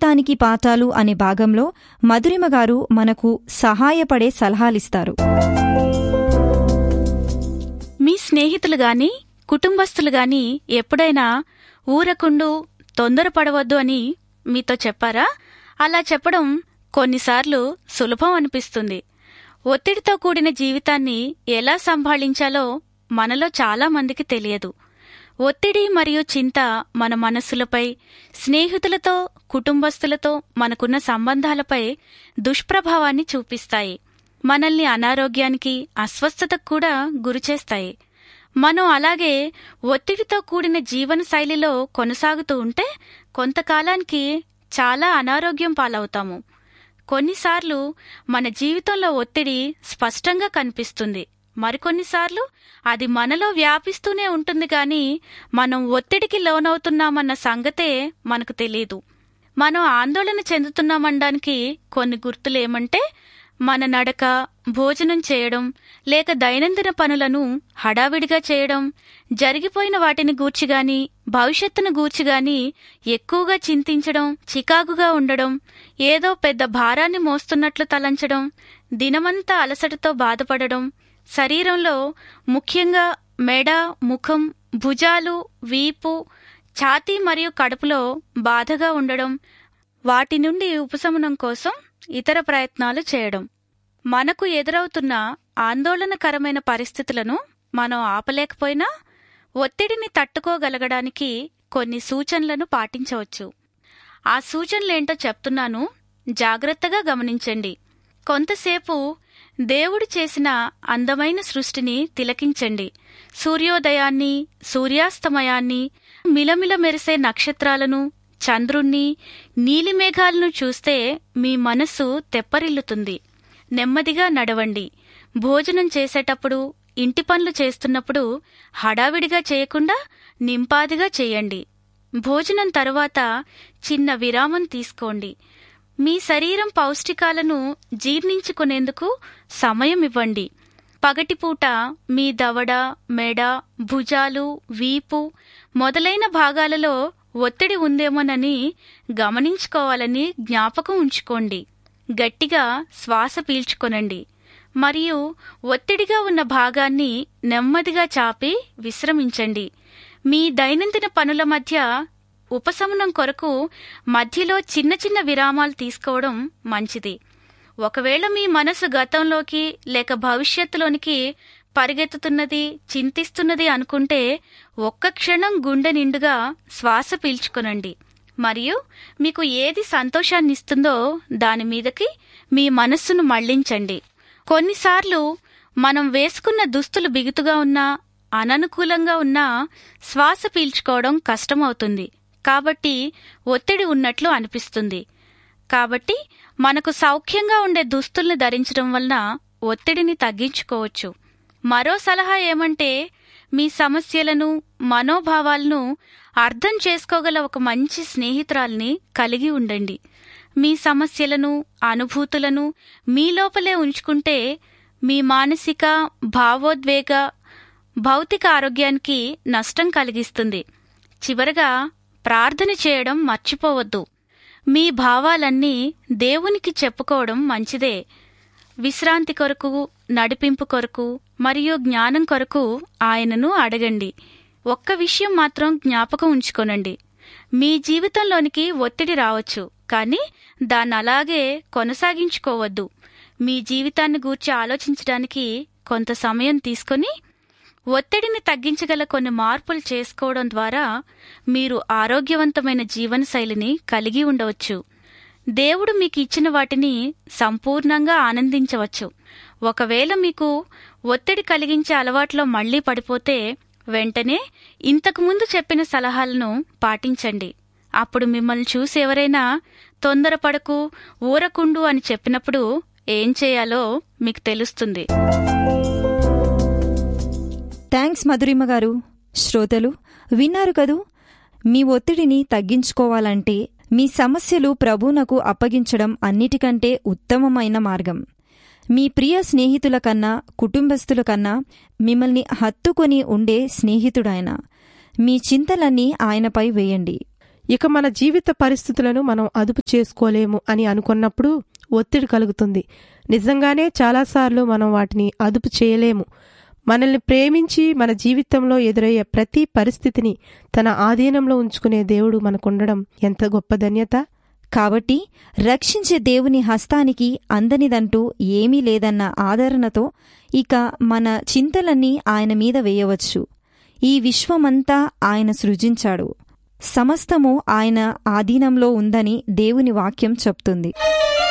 జీవితానికి పాఠాలు అనే భాగంలో మధురిమ గారు మనకు సహాయపడే సలహాలిస్తారు మీ స్నేహితులు గాని కుటుంబస్తులు గాని ఎప్పుడైనా ఊరకుండు తొందరపడవద్దు అని మీతో చెప్పారా అలా చెప్పడం కొన్నిసార్లు సులభం అనిపిస్తుంది ఒత్తిడితో కూడిన జీవితాన్ని ఎలా సంభాళించాలో మనలో చాలా మందికి తెలియదు ఒత్తిడి మరియు చింత మన మనస్సులపై స్నేహితులతో కుటుంబస్తులతో మనకున్న సంబంధాలపై దుష్ప్రభావాన్ని చూపిస్తాయి మనల్ని అనారోగ్యానికి అస్వస్థతకు కూడా గురిచేస్తాయి మనం అలాగే ఒత్తిడితో కూడిన జీవన శైలిలో కొనసాగుతూ ఉంటే కొంతకాలానికి చాలా అనారోగ్యం పాలవుతాము కొన్నిసార్లు మన జీవితంలో ఒత్తిడి స్పష్టంగా కనిపిస్తుంది మరికొన్నిసార్లు అది మనలో వ్యాపిస్తూనే ఉంటుంది గాని మనం ఒత్తిడికి లోనవుతున్నామన్న సంగతే మనకు తెలియదు మనం ఆందోళన చెందుతున్నామనడానికి కొన్ని గుర్తులేమంటే మన నడక భోజనం చేయడం లేక దైనందిన పనులను హడావిడిగా చేయడం జరిగిపోయిన వాటిని గూర్చిగాని భవిష్యత్తును గూర్చిగాని ఎక్కువగా చింతించడం చికాకుగా ఉండడం ఏదో పెద్ద భారాన్ని మోస్తున్నట్లు తలంచడం దినమంతా అలసటతో బాధపడడం శరీరంలో ముఖ్యంగా మెడ ముఖం భుజాలు వీపు ఛాతీ మరియు కడుపులో బాధగా ఉండడం వాటి నుండి ఉపశమనం కోసం ఇతర ప్రయత్నాలు చేయడం మనకు ఎదురవుతున్న ఆందోళనకరమైన పరిస్థితులను మనం ఆపలేకపోయినా ఒత్తిడిని తట్టుకోగలగడానికి కొన్ని సూచనలను పాటించవచ్చు ఆ సూచనలేంటో చెప్తున్నాను జాగ్రత్తగా గమనించండి కొంతసేపు దేవుడు చేసిన అందమైన సృష్టిని తిలకించండి సూర్యోదయాన్ని సూర్యాస్తమయాన్ని మిలమిల మెరిసే నక్షత్రాలను చంద్రుణ్ణి నీలిమేఘాలను చూస్తే మీ మనస్సు తెప్పరిల్లుతుంది నెమ్మదిగా నడవండి భోజనం చేసేటప్పుడు ఇంటి పనులు చేస్తున్నప్పుడు హడావిడిగా చేయకుండా నింపాదిగా చేయండి భోజనం తరువాత చిన్న విరామం తీసుకోండి మీ శరీరం పౌష్టికాలను జీర్ణించుకునేందుకు సమయం ఇవ్వండి పగటిపూట మీ దవడ మెడ భుజాలు వీపు మొదలైన భాగాలలో ఒత్తిడి ఉందేమోనని గమనించుకోవాలని జ్ఞాపకం ఉంచుకోండి గట్టిగా శ్వాస పీల్చుకొనండి మరియు ఒత్తిడిగా ఉన్న భాగాన్ని నెమ్మదిగా చాపి విశ్రమించండి మీ దైనందిన పనుల మధ్య ఉపశమనం కొరకు మధ్యలో చిన్న చిన్న విరామాలు తీసుకోవడం మంచిది ఒకవేళ మీ మనసు గతంలోకి లేక భవిష్యత్తులోనికి పరిగెత్తుతున్నది చింతిస్తున్నది అనుకుంటే ఒక్క క్షణం గుండె నిండుగా శ్వాస పీల్చుకొనండి మరియు మీకు ఏది సంతోషాన్నిస్తుందో దాని మీదకి మీ మనస్సును మళ్లించండి కొన్నిసార్లు మనం వేసుకున్న దుస్తులు బిగుతుగా ఉన్నా అననుకూలంగా ఉన్నా శ్వాస పీల్చుకోవడం కష్టమవుతుంది కాబట్టి ఒత్తిడి ఉన్నట్లు అనిపిస్తుంది కాబట్టి మనకు సౌఖ్యంగా ఉండే దుస్తుల్ని ధరించడం వలన ఒత్తిడిని తగ్గించుకోవచ్చు మరో సలహా ఏమంటే మీ సమస్యలను మనోభావాలను అర్థం చేసుకోగల ఒక మంచి స్నేహితురాల్ని కలిగి ఉండండి మీ సమస్యలను అనుభూతులను మీ లోపలే ఉంచుకుంటే మీ మానసిక భావోద్వేగ భౌతిక ఆరోగ్యానికి నష్టం కలిగిస్తుంది చివరగా ప్రార్థన చేయడం మర్చిపోవద్దు మీ భావాలన్నీ దేవునికి చెప్పుకోవడం మంచిదే విశ్రాంతి కొరకు నడిపింపు కొరకు మరియు జ్ఞానం కొరకు ఆయనను అడగండి ఒక్క విషయం మాత్రం జ్ఞాపకం ఉంచుకోనండి మీ జీవితంలోనికి ఒత్తిడి రావచ్చు కానీ దాన్ని అలాగే కొనసాగించుకోవద్దు మీ జీవితాన్ని గూర్చి ఆలోచించడానికి కొంత సమయం తీసుకొని ఒత్తిడిని తగ్గించగల కొన్ని మార్పులు చేసుకోవడం ద్వారా మీరు ఆరోగ్యవంతమైన జీవనశైలిని కలిగి ఉండవచ్చు దేవుడు మీకు ఇచ్చిన వాటిని సంపూర్ణంగా ఆనందించవచ్చు ఒకవేళ మీకు ఒత్తిడి కలిగించే అలవాట్లో మళ్లీ పడిపోతే వెంటనే ఇంతకుముందు చెప్పిన సలహాలను పాటించండి అప్పుడు మిమ్మల్ని చూసి ఎవరైనా తొందరపడకు ఊరకుండు అని చెప్పినప్పుడు ఏం చేయాలో మీకు తెలుస్తుంది థ్యాంక్స్ మధురిమ గారు శ్రోతలు విన్నారు కదూ మీ ఒత్తిడిని తగ్గించుకోవాలంటే మీ సమస్యలు ప్రభువునకు అప్పగించడం అన్నిటికంటే ఉత్తమమైన మార్గం మీ ప్రియ స్నేహితుల కన్నా కుటుంబస్తుల కన్నా మిమ్మల్ని హత్తుకొని ఉండే స్నేహితుడాయన మీ చింతలన్నీ ఆయనపై వేయండి ఇక మన జీవిత పరిస్థితులను మనం అదుపు చేసుకోలేము అని అనుకున్నప్పుడు ఒత్తిడి కలుగుతుంది నిజంగానే చాలాసార్లు మనం వాటిని అదుపు చేయలేము మనల్ని ప్రేమించి మన జీవితంలో ఎదురయ్యే ప్రతి పరిస్థితిని తన ఆధీనంలో ఉంచుకునే దేవుడు మనకుండడం ఎంత గొప్ప ధన్యత కాబట్టి రక్షించే దేవుని హస్తానికి అందనిదంటూ ఏమీ లేదన్న ఆదరణతో ఇక మన చింతలన్నీ ఆయన మీద వేయవచ్చు ఈ విశ్వమంతా ఆయన సృజించాడు సమస్తము ఆయన ఆధీనంలో ఉందని దేవుని వాక్యం చెప్తుంది